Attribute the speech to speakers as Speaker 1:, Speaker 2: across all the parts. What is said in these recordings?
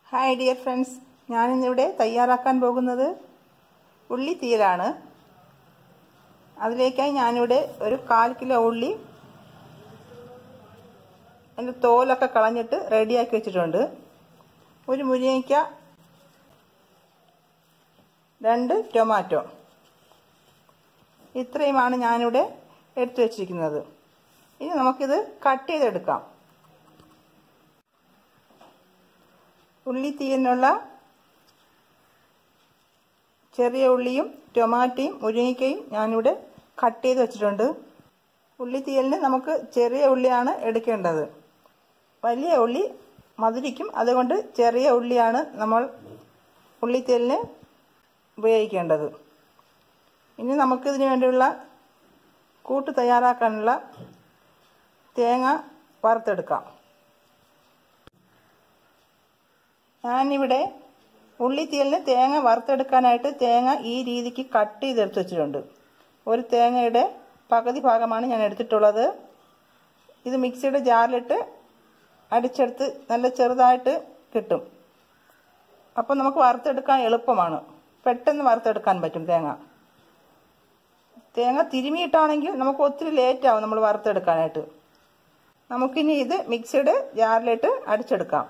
Speaker 1: hi dear friends ഞാനിന്നിവിടെ തയ്യാറാക്കാൻ പോകുന്നത് ഉള്ളി തീയലാണ് അതിലേക്കായി ഞാനിവിടെ ഒരു കാൽ കിലോ ഉള്ളി അതിൻ്റെ തോലൊക്കെ കളഞ്ഞിട്ട് റെഡിയാക്കി വെച്ചിട്ടുണ്ട് ഒരു മുരിങ്ങയ്ക്ക രണ്ട് ടൊമാറ്റോ ഇത്രയുമാണ് ഞാനിവിടെ എടുത്തു വച്ചിരിക്കുന്നത് ഇനി നമുക്കിത് കട്ട് ചെയ്തെടുക്കാം ഉള്ളി തീയലിനുള്ള ചെറിയ ഉള്ളിയും ടൊമാറ്റോയും മുരിങ്ങയ്ക്കയും ഞാനിവിടെ കട്ട് ചെയ്ത് വെച്ചിട്ടുണ്ട് ഉള്ളി തീയലിന് നമുക്ക് ചെറിയ ഉള്ളിയാണ് എടുക്കേണ്ടത് വലിയ ഉള്ളി മധുരിക്കും അതുകൊണ്ട് ചെറിയ ഉള്ളിയാണ് നമ്മൾ ഉള്ളിത്തീയലിന് ഉപയോഗിക്കേണ്ടത് ഇനി നമുക്കിതിന് വേണ്ടിയുള്ള കൂട്ട് തയ്യാറാക്കാനുള്ള തേങ്ങ വറുത്തെടുക്കാം ഞാനിവിടെ ഉള്ളിത്തീയലിന് തേങ്ങ വറുത്തെടുക്കാനായിട്ട് തേങ്ങ ഈ രീതിക്ക് കട്ട് ചെയ്തെടുത്ത് വെച്ചിട്ടുണ്ട് ഒരു തേങ്ങയുടെ പകുതി ഭാഗമാണ് ഞാൻ എടുത്തിട്ടുള്ളത് ഇത് മിക്സിയുടെ ജാറിലിട്ട് അടിച്ചെടുത്ത് നല്ല ചെറുതായിട്ട് കിട്ടും അപ്പോൾ നമുക്ക് വറുത്തെടുക്കാൻ എളുപ്പമാണ് പെട്ടെന്ന് വറുത്തെടുക്കാൻ പറ്റും തേങ്ങ തേങ്ങ തിരുമിയിട്ടാണെങ്കിൽ നമുക്ക് ഒത്തിരി ലേറ്റ് ആവും നമ്മൾ വറുത്തെടുക്കാനായിട്ട് നമുക്കിനി ഇത് മിക്സിയുടെ ജാറിലിട്ട് അടിച്ചെടുക്കാം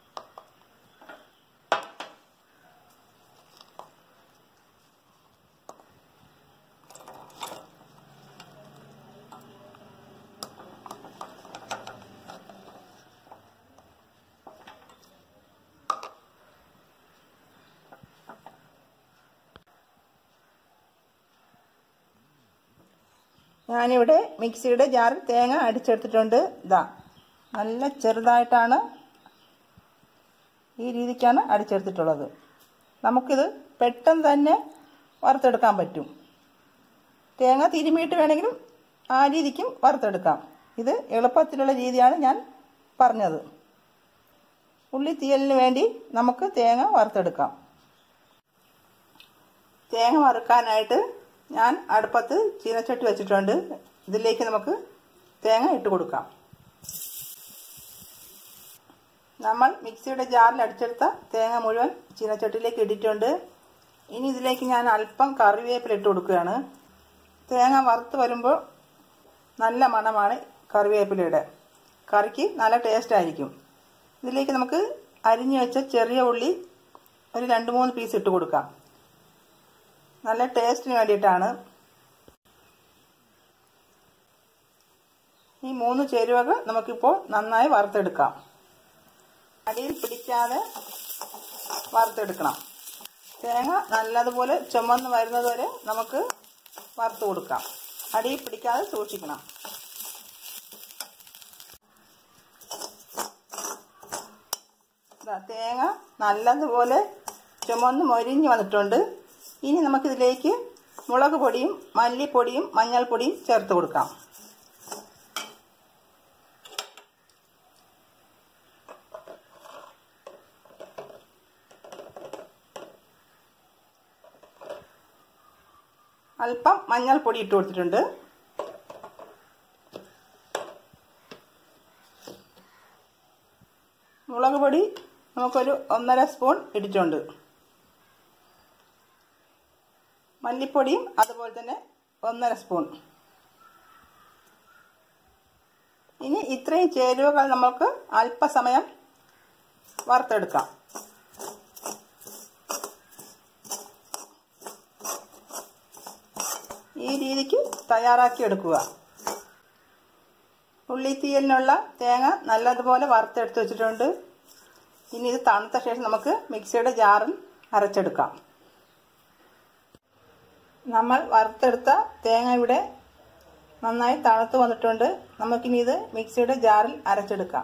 Speaker 1: ഞാനിവിടെ മിക്സിയുടെ ജാറിൽ തേങ്ങ അടിച്ചെടുത്തിട്ടുണ്ട് ഇതാ നല്ല ചെറുതായിട്ടാണ് ഈ രീതിക്കാണ് അടിച്ചെടുത്തിട്ടുള്ളത് നമുക്കിത് പെട്ടെന്ന് തന്നെ വറുത്തെടുക്കാൻ പറ്റും തേങ്ങ തിരുമിയിട്ട് വേണമെങ്കിലും ആ രീതിക്കും വറുത്തെടുക്കാം ഇത് എളുപ്പത്തിലുള്ള രീതിയാണ് ഞാൻ പറഞ്ഞത് ഉള്ളി തീയലിന് വേണ്ടി നമുക്ക് തേങ്ങ വറുത്തെടുക്കാം തേങ്ങ വറുക്കാനായിട്ട് ഞാൻ അടുപ്പത്ത് ചീനച്ചട്ടി വെച്ചിട്ടുണ്ട് ഇതിലേക്ക് നമുക്ക് തേങ്ങ ഇട്ട് കൊടുക്കാം നമ്മൾ മിക്സിയുടെ ജാറിൽ അടിച്ചെടുത്ത തേങ്ങ മുഴുവൻ ചീനച്ചട്ടിയിലേക്ക് ഇട്ടിട്ടുണ്ട് ഇനി ഇതിലേക്ക് ഞാൻ അല്പം കറിവേപ്പില ഇട്ട് കൊടുക്കുകയാണ് തേങ്ങ വറുത്ത് വരുമ്പോൾ നല്ല മണമാണ് കറിവേപ്പിലയുടെ കറിക്ക് നല്ല ടേസ്റ്റ് ആയിരിക്കും ഇതിലേക്ക് നമുക്ക് അരിഞ്ഞു വെച്ച ചെറിയ ഉള്ളി ഒരു രണ്ട് മൂന്ന് പീസ് ഇട്ട് കൊടുക്കാം നല്ല ടേസ്റ്റിന് വേണ്ടിയിട്ടാണ് ഈ മൂന്ന് ചേരുവകൾ നമുക്കിപ്പോൾ നന്നായി വറുത്തെടുക്കാം അടിയിൽ പിടിക്കാതെ വറുത്തെടുക്കണം തേങ്ങ നല്ലതുപോലെ ചുമന്ന് വരുന്നത് വരെ നമുക്ക് വറുത്ത് കൊടുക്കാം അടിയിൽ പിടിക്കാതെ സൂക്ഷിക്കണം തേങ്ങ നല്ലതുപോലെ ചുമന്ന് മൊരിഞ്ഞ് വന്നിട്ടുണ്ട് ഇനി നമുക്കിതിലേക്ക് മുളക് പൊടിയും മല്ലിപ്പൊടിയും മഞ്ഞൾപ്പൊടിയും ചേർത്ത് കൊടുക്കാം അല്പം മഞ്ഞൾപ്പൊടി ഇട്ട് കൊടുത്തിട്ടുണ്ട് മുളക് പൊടി നമുക്കൊരു ഒന്നര സ്പൂൺ ഇട്ടിട്ടുണ്ട് മല്ലിപ്പൊടിയും അതുപോലെ തന്നെ ഒന്നര സ്പൂൺ ഇനി ഇത്രയും ചേരുവകൾ നമുക്ക് അല്പസമയം വറുത്തെടുക്കാം ഈ രീതിക്ക് തയ്യാറാക്കി എടുക്കുക ഉള്ളിത്തീയലിനുള്ള തേങ്ങ നല്ലതുപോലെ വറുത്തെടുത്ത് വെച്ചിട്ടുണ്ട് ഇനി ഇത് തണുത്ത ശേഷം നമുക്ക് മിക്സിയുടെ ജാറിൽ അരച്ചെടുക്കാം നമ്മൾ വറുത്തെടുത്ത തേങ്ങ ഇവിടെ നന്നായി തണുത്ത് വന്നിട്ടുണ്ട് നമുക്കിനി ഇത് മിക്സിയുടെ ജാറിൽ അരച്ചെടുക്കാം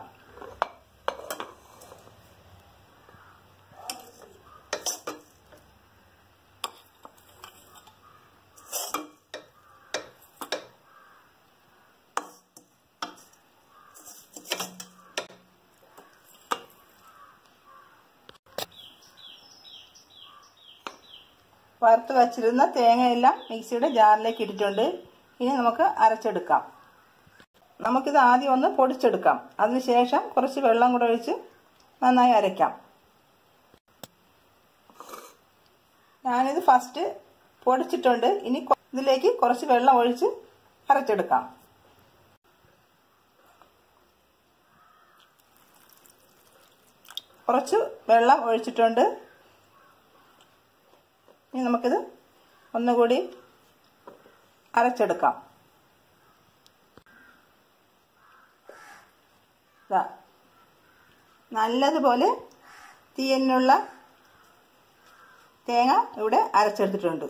Speaker 1: വറുത്ത് വച്ചിരുന്ന തേങ്ങയെല്ലാം മിക്സിയുടെ ജാറിലേക്ക് ഇട്ടിട്ടുണ്ട് ഇനി നമുക്ക് അരച്ചെടുക്കാം നമുക്കിത് ആദ്യം ഒന്ന് പൊടിച്ചെടുക്കാം അതിനുശേഷം കുറച്ച് വെള്ളം കൂടെ ഒഴിച്ച് നന്നായി അരയ്ക്കാം ഞാനിത് ഫസ്റ്റ് പൊടിച്ചിട്ടുണ്ട് ഇനി കൊ- ഇതിലേക്ക് കുറച്ച് വെള്ളം ഒഴിച്ച് അരച്ചെടുക്കാം കുറച്ച് വെള്ളം ഒഴിച്ചിട്ടുണ്ട് ഇനി നമുക്കിത് ഒന്നുകൂടി അരച്ചെടുക്കാം ദാ നല്ലതുപോലെ തീയലിനുള്ള തേങ്ങ ഇവിടെ അരച്ചെടുത്തിട്ടുണ്ട്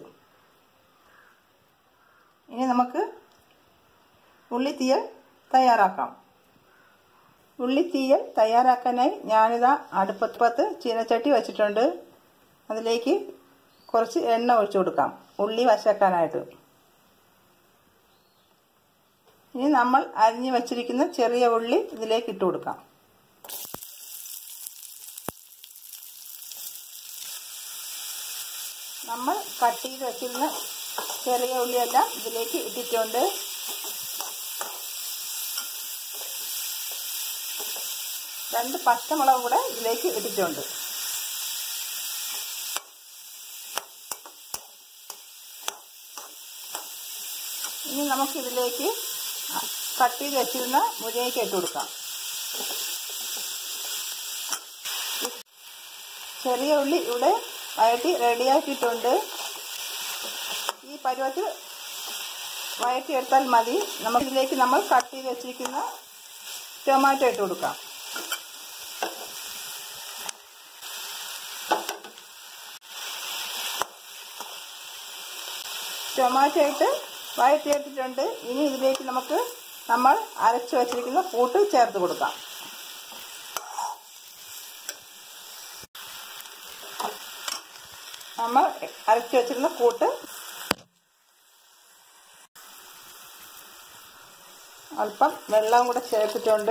Speaker 1: ഇനി നമുക്ക് ഉള്ളിത്തീയൽ തയ്യാറാക്കാം ഉള്ളിത്തീയൽ തയ്യാറാക്കാനായി ഞാനിതാ അടുപ്പത്ത് ചീനച്ചട്ടി വെച്ചിട്ടുണ്ട് അതിലേക്ക് കുറച്ച് എണ്ണ ഒഴിച്ചു കൊടുക്കാം ഉള്ളി വശക്കാനായിട്ട് ഇനി നമ്മൾ അരിഞ്ഞു വച്ചിരിക്കുന്ന ചെറിയ ഉള്ളി ഇതിലേക്ക് ഇട്ട് കൊടുക്കാം നമ്മൾ കട്ട് ചെയ്ത് വെച്ചിരുന്ന ചെറിയ ഉള്ളിയെല്ലാം ഇതിലേക്ക് ഇട്ടിട്ടുണ്ട് രണ്ട് പച്ചമുളക് കൂടെ ഇതിലേക്ക് ഇട്ടിട്ടുണ്ട് ഇനി നമുക്ക് ഇതിലേക്ക് കട്ട് ചെയ്ത് വെച്ചിരുന്ന മുരിങ്ങയ്ക്ക് ഇട്ട് കൊടുക്കാം ചെറിയ ഉള്ളി ഇവിടെ വയറ്റി റെഡിയാക്കിയിട്ടുണ്ട് ഈ പരുവത്തിൽ വയറ്റിയെടുത്താൽ മതി നമുക്കിതിലേക്ക് നമ്മൾ കട്ട് ചെയ്ത് വെച്ചിരിക്കുന്ന ടൊമാറ്റോ ഇട്ട് കൊടുക്കാം ടൊമാറ്റോ ഇട്ട് വഴറ്റിയെടുത്തിട്ടുണ്ട് ഇനി ഇതിലേക്ക് നമുക്ക് നമ്മൾ അരച്ചു വച്ചിരിക്കുന്ന കൂട്ട് ചേർത്ത് കൊടുക്കാം നമ്മൾ അരച്ചു വെച്ചിരുന്ന കൂട്ട് അല്പം വെള്ളം കൂടെ ചേർത്തിട്ടുണ്ട്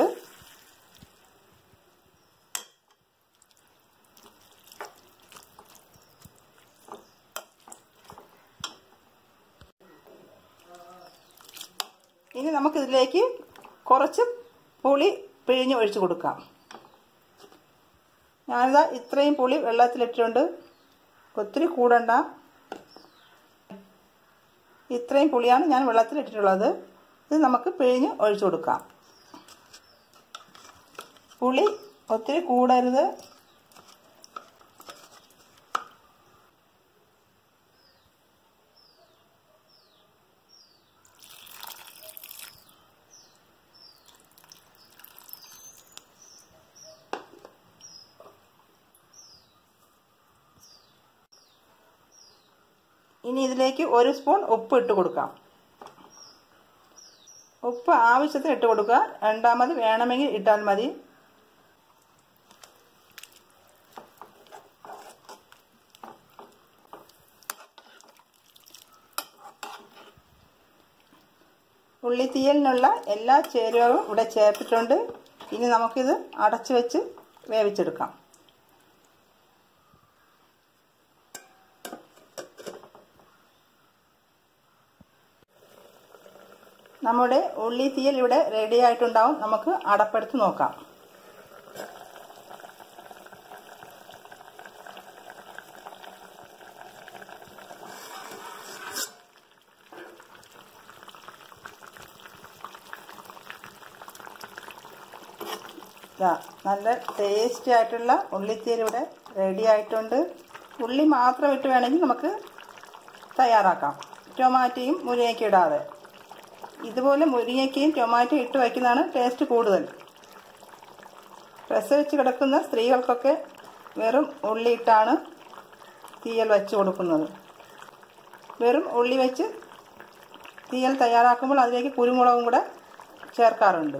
Speaker 1: ഇനി നമുക്കിതിലേക്ക് കുറച്ച് പുളി പിഴിഞ്ഞ് ഒഴിച്ചു കൊടുക്കാം ഞാനിതാ ഇത്രയും പുളി വെള്ളത്തിലിട്ടിട്ടുണ്ട് ഒത്തിരി കൂടണ്ട ഇത്രയും പുളിയാണ് ഞാൻ വെള്ളത്തിലിട്ടിട്ടുള്ളത് ഇത് നമുക്ക് പിഴിഞ്ഞ് ഒഴിച്ചു കൊടുക്കാം പുളി ഒത്തിരി കൂടരുത് ഇനി ഇതിലേക്ക് ഒരു സ്പൂൺ ഉപ്പ് ഇട്ട് കൊടുക്കാം ഉപ്പ് ആവശ്യത്തിന് ഇട്ട് കൊടുക്കുക രണ്ടാമത് വേണമെങ്കിൽ ഇട്ടാൽ മതി ഉള്ളിത്തീയലിനുള്ള എല്ലാ ചേരുവകളും ഇവിടെ ചേർത്തിട്ടുണ്ട് ഇനി നമുക്കിത് അടച്ചു വെച്ച് വേവിച്ചെടുക്കാം നമ്മുടെ ഉള്ളി തീയൽ ഇവിടെ റെഡി ആയിട്ടുണ്ടാവും നമുക്ക് അടപ്പെടുത്ത് നോക്കാം ദാ, നല്ല ടേസ്റ്റി ആയിട്ടുള്ള ഉള്ളിത്തീയൽ ഇവിടെ റെഡി ആയിട്ടുണ്ട് ഉള്ളി മാത്രം ഇട്ട് വേണമെങ്കിൽ നമുക്ക് തയ്യാറാക്കാം ടൊമാറ്റോയും മുരിങ്ങയ്ക്കും ഇടാതെ ഇതുപോലെ മുരിങ്ങയ്ക്കയും ടൊമാറ്റോ ഇട്ട് വയ്ക്കുന്നതാണ് ടേസ്റ്റ് കൂടുതൽ പ്രസവിച്ച് കിടക്കുന്ന സ്ത്രീകൾക്കൊക്കെ വെറും ഉള്ളി ഇട്ടാണ് തീയൽ വെച്ച് കൊടുക്കുന്നത് വെറും ഉള്ളി വെച്ച് തീയൽ തയ്യാറാക്കുമ്പോൾ അതിലേക്ക് കുരുമുളകും കൂടെ ചേർക്കാറുണ്ട്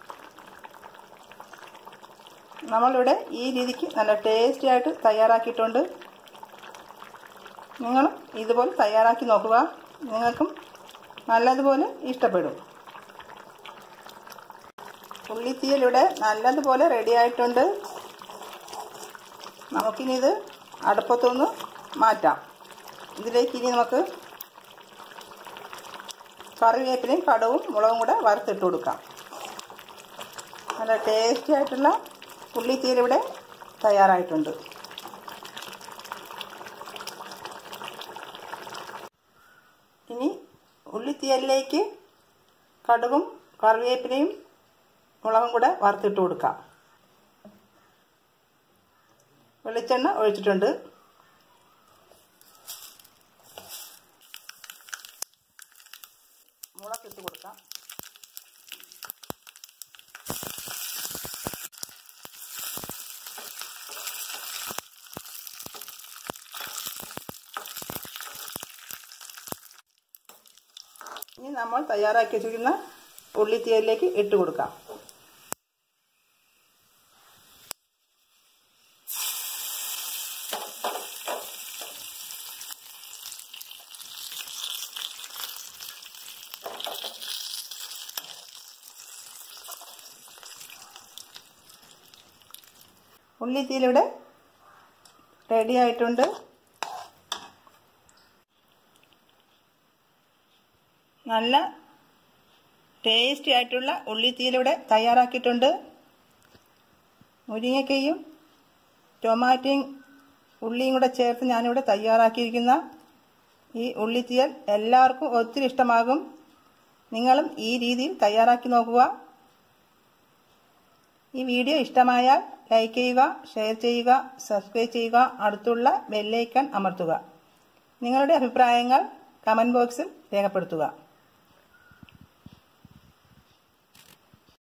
Speaker 1: നമ്മളിവിടെ ഈ രീതിക്ക് നല്ല ടേസ്റ്റി ആയിട്ട് തയ്യാറാക്കിയിട്ടുണ്ട് നിങ്ങളും ഇതുപോലെ തയ്യാറാക്കി നോക്കുക നിങ്ങൾക്കും നല്ലതുപോലെ ഇഷ്ടപ്പെടും ഉള്ളിത്തീയൽ ഇവിടെ നല്ലതുപോലെ റെഡി ആയിട്ടുണ്ട് നമുക്കിനി ഇത് അടുപ്പത്തുനിന്ന് മാറ്റാം ഇതിലേക്ക് ഇനി നമുക്ക് കറിവേപ്പിലയും കടവും മുളകും കൂടെ വറുത്തിട്ട് കൊടുക്കാം നല്ല ടേസ്റ്റി ആയിട്ടുള്ള ഉള്ളിത്തീയൽ ഇവിടെ തയ്യാറായിട്ടുണ്ട് ഉള്ളിത്തീയലിലേക്ക് കടുകും കറിവേപ്പിലയും മുളകും കൂടെ വറുത്തിട്ട് കൊടുക്കാം വെളിച്ചെണ്ണ ഒഴിച്ചിട്ടുണ്ട് മുളകിട്ട് കൊടുക്കാം ഇനി നമ്മൾ തയ്യാറാക്കി വെച്ചിരിക്കുന്ന ഉള്ളിത്തീയലിലേക്ക് ഇട്ട് കൊടുക്കാം ഉള്ളിത്തീയിലിവിടെ റെഡി ആയിട്ടുണ്ട് നല്ല ടേസ്റ്റി ആയിട്ടുള്ള ഉള്ളിത്തീയിലിവിടെ തയ്യാറാക്കിയിട്ടുണ്ട് മുരിങ്ങയ്ക്കയും ടൊമാറ്റോയും ഉള്ളിയും കൂടെ ചേർത്ത് ഞാനിവിടെ തയ്യാറാക്കിയിരിക്കുന്ന ഈ ഉള്ളിത്തീയൽ എല്ലാവർക്കും ഒത്തിരി ഇഷ്ടമാകും നിങ്ങളും ഈ രീതിയിൽ തയ്യാറാക്കി നോക്കുക ഈ വീഡിയോ ഇഷ്ടമായാൽ ലൈക്ക് ചെയ്യുക ഷെയർ ചെയ്യുക സബ്സ്ക്രൈബ് ചെയ്യുക അടുത്തുള്ള ബെല്ലൈക്കൺ അമർത്തുക നിങ്ങളുടെ അഭിപ്രായങ്ങൾ കമൻറ്റ് ബോക്സിൽ രേഖപ്പെടുത്തുക